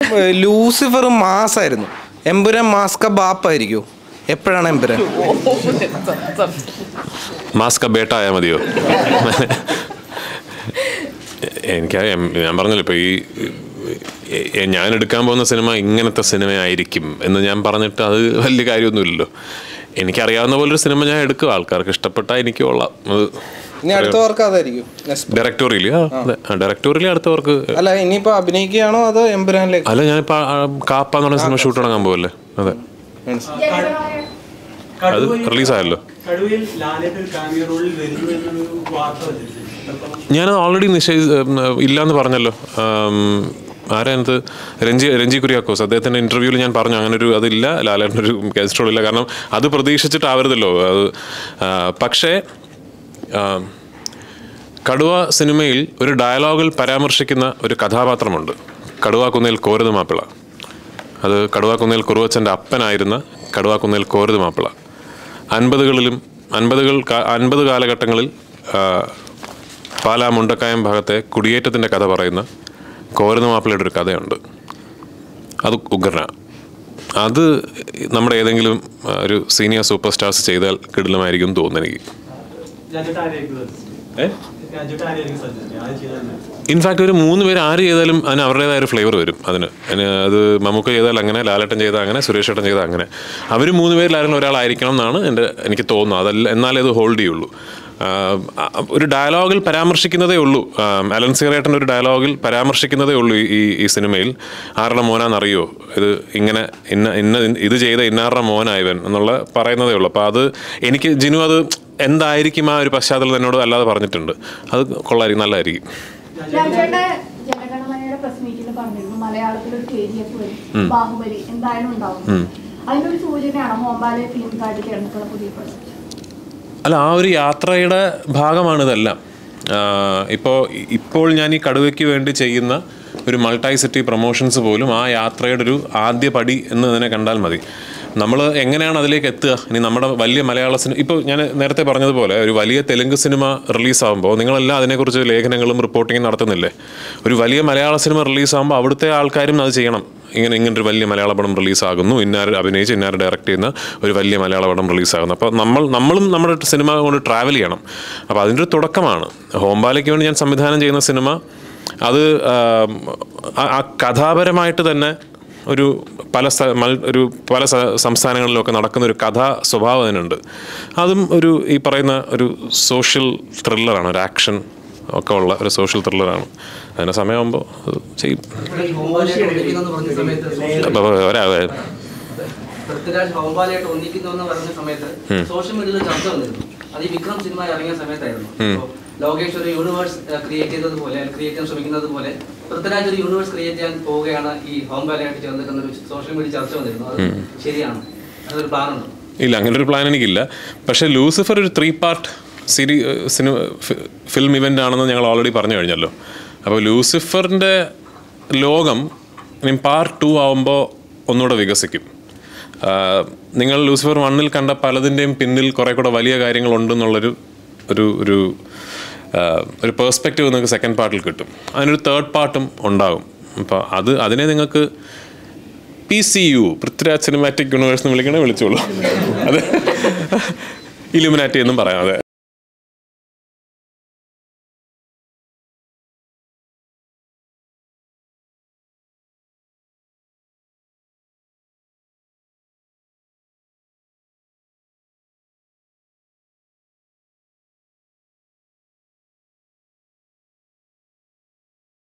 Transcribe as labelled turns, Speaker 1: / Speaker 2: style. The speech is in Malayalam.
Speaker 1: ഏഹ്, ലൂസിഫർ മാസായിരുന്നു എമ്പുരാൻ മാസ്ക ബാപ്പായിരിക്കുമോ എപ്പോഴാണ് എമ്പുരാൻ
Speaker 2: മാസ്ക ബേട്ട ആയാൽ മതിയോ എനിക്ക് ഞാൻ പറഞ്ഞല്ലോ ഇപ്പോൾ ഈ എ- എ- ഞാൻ എടുക്കാൻ പോകുന്ന സിനിമ ഇങ്ങനത്തെ സിനിമയായിരിക്കും എന്ന് ഞാൻ പറഞ്ഞിട്ട് അത് വലിയ കാര്യമൊന്നുമില്ലല്ലോ എനിക്കറിയാവുന്ന പോലൊരു സിനിമ ഞാൻ എടുക്കും ആൾക്കാർക്ക് ഇഷ്ടപ്പെട്ടാൽ എനിക്ക് കൊള്ളാം അത്
Speaker 1: ഇനി അടുത്ത വർക്ക് അതായിരിക്കും Next.
Speaker 2: ഡയറക്ടോറിയൽ ആ അതെ ഡയറക്ടോറിയൽ അടുത്തവർക്ക്
Speaker 1: അല്ല ഇനിയിപ്പോ അഭിനയിക്കുകയാണോ അതോ എമ്പുരാനിലേക്ക്
Speaker 2: അല്ല ഞാനിപ്പോൾ കാപ്പ എന്ന് പറഞ്ഞ സിനിമ ഷൂട്ട് തുടങ്ങാൻ പോകല്ലേ അതെ അത് റിലീസായല്ലോ
Speaker 3: കടുവയിൽ ലാലേട്ട് ഒരു കാമിയോ റോളിൽ വരുന്നു എന്നൊരു വാർത്ത വന്നിരുന്നു
Speaker 2: ഞാൻ ഓൾറെഡി നിശ്ചയി ഇല്ലാന്ന് പറഞ്ഞല്ലോ ആം, ആരാ അതിനകത്ത് രഞ്ജി രഞ്ജി കുര്യാക്കോസ് അദ്ദേഹത്തിൻ്റെ ഇൻ്റർവ്യൂവിൽ ഞാൻ പറഞ്ഞു അങ്ങനെ ഒരു അതില്ല ലാലേട്ടൻ്റെ ഒരു ഗസ്റ്റ് റോൾ ഇല്ല കാരണം അത് പ്രതീക്ഷിച്ചിട്ടാവരുതല്ലോ അത് ആ, പക്ഷേ ആ, കടുവ സിനിമയിൽ ഒരു ഡയലോഗിൽ പരാമർശിക്കുന്ന ഒരു കഥാപാത്രമുണ്ട് കടുവാക്കുന്നേൽ കോരത് മാപ്പിള അത് കടുവാക്കുന്നേൽ കുറുവച്ചൻ്റെ അപ്പനായിരുന്ന കടുവാക്കുന്നേൽ കോരത് മാപ്പിള അൻപതുകളിലും അൻപതുകൾ കാ- അൻപത് കാലഘട്ടങ്ങളിൽ ആ, പാലാ മുണ്ടക്കായം ഭാഗത്തെ കുടിയേറ്റത്തിൻ്റെ കഥ പറയുന്ന കോരത് മാപ്പിളയുടെ ഒരു കഥയുണ്ട് അത് ഉഗ്രന അത് നമ്മുടെ ഏതെങ്കിലും ആ, ഒരു സീനിയർ സൂപ്പർ സ്റ്റാർസ് ചെയ്താൽ കിടിലമായിരിക്കും എന്ന് തോന്നുന്നു എനിക്ക്
Speaker 3: രാജുട്ട് ആരെയായിരിക്കും
Speaker 2: ഏ
Speaker 3: രാജുട്ട് ആരെയായിരിക്കും സജസ്റ്റ് അത് ചെയ്താൽ
Speaker 2: ഇൻഫാക്ട് ഒരു മൂന്ന് പേര് ആര് ചെയ്താലും അതിന് അവരുടേതായ ഒരു ഫ്ലേവർ വരും അതിന് അതിന് അത് മമ്മൂക്ക ചെയ്താൽ അങ്ങനെ ലാലേട്ടൻ ചെയ്താൽ അങ്ങനെ സുരേഷ് ഏട്ടൻ ചെയ്താൽ അങ്ങനെ അവർ മൂന്ന് പേരിൽ ആരെങ്കിലും ഒരാളായിരിക്കണം എന്നാണ് എൻ്റെ എനിക്ക് തോന്നുന്നത് അതല്ല എന്നാലേ അത് ഹോൾഡ് ചെയ്യുള്ളൂ ആഹ് ആ- ഒരു ഡയലോഗിൽ പരാമർശിക്കുന്നതേ ഉള്ളൂ ആഹ് അലൻ സീറേട്ടൻ ഒരു ഡയലോഗിൽ പരാമർശിക്കുന്നതേ ഉള്ളൂ ഈ ഈ സിനിമയിൽ ആരുടെ മോനാണെന്നറിയോ ഇത് ഇങ്ങനെ ഇന്ന ഇന്ന ഇത് ചെയ്ത ഇന്നാരുടെ മോനായവൻ എന്നുള്ള പറയുന്നതേ ഉള്ളൂ അപ്പോൾ അത് എനിക്ക് ജിനു അത് എന്തായിരിക്കും ആ ഒരു പശ്ചാത്തലം എന്നോട് അല്ലാതെ പറഞ്ഞിട്ടുണ്ട് അത് കൊള്ളായിരിക്കും നല്ലതായിരിക്കും
Speaker 4: രാജേട്ട ജനഗണമനയുടെ പ്രസ് മീറ്റിൽ പറഞ്ഞിരുന്നു മലയാളത്തിൽ ഒരു കെ ജി എഫ് വരും ബാഹുബലി എന്തായാലും ഉണ്ടാവും അതിന്റെ ഒരു സൂചനയാണ് ഹോംബാലെ ഫിലിം കാർഡ് ചേർന്നിട്ടുള്ള പുതിയ പ്രൊജക്ട്
Speaker 2: അല്ല ആ ഒരു യാത്രയുടെ ഭാഗമാണ് ഇതെല്ലാം ഇപ്പോൾ ഇപ്പോൾ ഞാൻ ഈ കടുവയ്ക്ക് വേണ്ടി ചെയ്യുന്ന ഒരു മൾട്ടി സിറ്റി പ്രൊമോഷൻസ് പോലും ആ യാത്രയുടെ ഒരു ആദ്യ പടി എന്ന് ഇതിനെ കണ്ടാൽ മതി നമ്മൾ എങ്ങനെയാണ് അതിലേക്ക് എത്തുക ഇനി നമ്മുടെ വലിയ മലയാള സിനിമ ഇപ്പോൾ ഞാൻ നേരത്തെ പറഞ്ഞതുപോലെ ഒരു വലിയ തെലുങ്ക് സിനിമ റിലീസാകുമ്പോൾ നിങ്ങളെല്ലാം അതിനെക്കുറിച്ച് ലേഖനങ്ങളും റിപ്പോർട്ടിങ്ങും നടത്തുന്നില്ലേ ഒരു വലിയ മലയാള സിനിമ റിലീസാകുമ്പോൾ അവിടുത്തെ ആൾക്കാരും അത് ചെയ്യണം ഇങ്ങനെ ഇങ്ങനൊരു വലിയ മലയാള പടം റിലീസാകുന്നു ഇന്നാർ അഭിനയിച്ച് ഇന്നാർ ഡയറക്റ്റ് ചെയ്യുന്ന ഒരു വലിയ മലയാള പടം റിലീസാകുന്നു അപ്പോൾ നമ്മൾ നമ്മളും നമ്മുടെ സിനിമ കൊണ്ട് ട്രാവൽ ചെയ്യണം അപ്പോൾ അതിൻ്റെ ഒരു തുടക്കമാണ് ഹോംബാലയ്ക്ക് വേണ്ടി ഞാൻ സംവിധാനം ചെയ്യുന്ന സിനിമ അത് ആം, ആ- ആ കഥാപരമായിട്ട് തന്നെ ഒരു പല സ്ഥ മൽ- ഒരു പല സ- സംസ്ഥാനങ്ങളിലൊക്കെ നടക്കുന്ന ഒരു കഥാ സ്വഭാവം അതിനുണ്ട് അതും ഒരു ഈ പറയുന്ന ഒരു സോഷ്യൽ ത്രില്ലറാണ് ഒരു ആക്ഷൻ ഒക്കെ ഉള്ള ഒരു സോഷ്യൽ ത്രില്ലറാണ് അതിൻ്റെ സമയമാകുമ്പോൾ അത് ചെയ്യും
Speaker 5: ഹോംബാലയായിട്ട് ഒന്നിക്കുന്നെന്ന് പറഞ്ഞ സമയത്ത്
Speaker 2: അപ്പോൾ ഒരാ
Speaker 5: പൃഥ്വിരാജ് ഹോംബാലയായിട്ട് ഒന്നിക്കുന്നു എന്ന് പറഞ്ഞ സമയത്ത് സോഷ്യൽ മീഡിയയിൽ ചർച്ച വന്നിരുന്നു അത് ഈ വിക്രം സിനിമ ഇറങ്ങിയ സമയത്തായിരുന്നു അപ്പോ ലോകേഷ് ഒരു യൂണിവേഴ്സ് ക്രിയേറ്റ് ചെയ്തതുപോലെ ക്രിയേറ്റ് ചെയ്യാൻ ശ്രമിക്കുന്നത് പോലെ പൃഥ്വിരാജ് ഒരു യൂണിവേഴ്സ് ക്രിയേറ്റ് ചെയ്യാൻ പോവുകയാണ് ഈ ഹോംബാലയായിട്ട് ചേർന്നിട്ടുന്ന ഒരു സോഷ്യൽ മീഡിയ ചർച്ച വന്നിരുന്നു അത് ശരിയാണ് അതൊരു പ്ലാൻ ഉണ്ടോ
Speaker 2: ഇല്ല അങ്ങനെ ഒരു പ്ലാൻ എനിക്കില്ല പക്ഷേ ലൂസിഫർ ഒരു three part series cinema film event ആണെന്ന് ഞങ്ങൾ ഓൾറെഡി പറഞ്ഞു കഴിഞ്ഞല്ലോ അപ്പോൾ ലൂസിഫറിൻ്റെ ലോകം ഇനി പാർട്ട് ടു ആവുമ്പോൾ ഒന്നുകൂടെ വികസിക്കും ആ, നിങ്ങൾ ലൂസിഫർ വണ്ണിൽ കണ്ട പലതിൻ്റെയും പിന്നിൽ കുറേ കൂടെ വലിയ കാര്യങ്ങളുണ്ടെന്നുള്ളൊരു ഒരു ഒരു ആ, ഒരു പേഴ്സ്പെക്റ്റീവ് നിങ്ങൾക്ക് സെക്കൻഡ് പാർട്ടിൽ കിട്ടും അതിനൊരു തേർഡ് പാർട്ടും ഉണ്ടാകും അപ്പോൾ അത് അതിനെ നിങ്ങൾക്ക് P C U Prithviraj cinematic universe എന്ന് വിളിക്കണേ വിളിച്ചോളൂ അത് ഇലുമിനാറ്റി എന്നും പറയാം അതെ